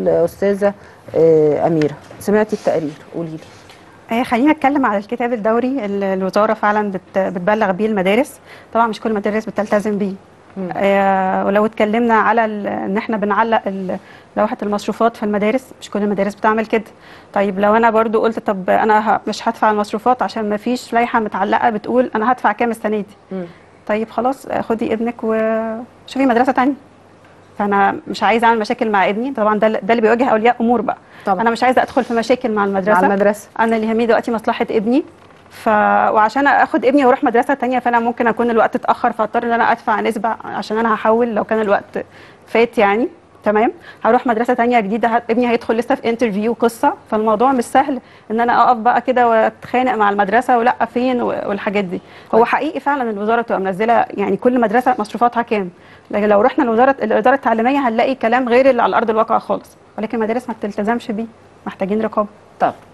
الاستاذه آه، اميره سمعتي التقرير قولي لي آه، خلينا نتكلم على الكتاب الدوري اللي الوزاره فعلا بت- بتبلغ بيه المدارس طبعا مش كل المدارس بتلتزم بيه آه، ولو اتكلمنا على ال- ان احنا بنعلق ال- لوحه المصروفات في المدارس مش كل المدارس بتعمل كده طيب لو انا برضو قلت طب انا ه- مش هدفع المصروفات عشان ما فيش لائحه متعلقه بتقول انا هدفع كام السنه دي طيب خلاص آه، خدي ابنك وشوفي مدرسه تانية فانا مش عايزه اعمل مشاكل مع ابني طبعا ده ده اللي بيواجه اولياء امور بقى طبعا. انا مش عايزه ادخل في مشاكل مع المدرسه مع المدرسه انا اللي يهمني دلوقتي مصلحه ابني ف وعشان اخد ابني واروح مدرسه تانية فانا ممكن اكون الوقت اتاخر فاضطر ان انا ادفع نسبه عشان انا هحول لو كان الوقت فات يعني تمام هروح مدرسه تانية جديده ه- ابني هيدخل لسه في انترفيو قصه فالموضوع مش سهل ان انا اقف بقى كده واتخانق مع المدرسه ولا فين و- والحاجات دي هو حقيقي فعلا الوزاره بتبقى منزله يعني كل مدرسه مصروفاتها كام لكن لو رحنا لوزاره الاداره التعليميه هنلاقي كلام غير اللي على ارض الواقع خالص ولكن المدارس ما بتلتزمش بيه محتاجين رقابه طب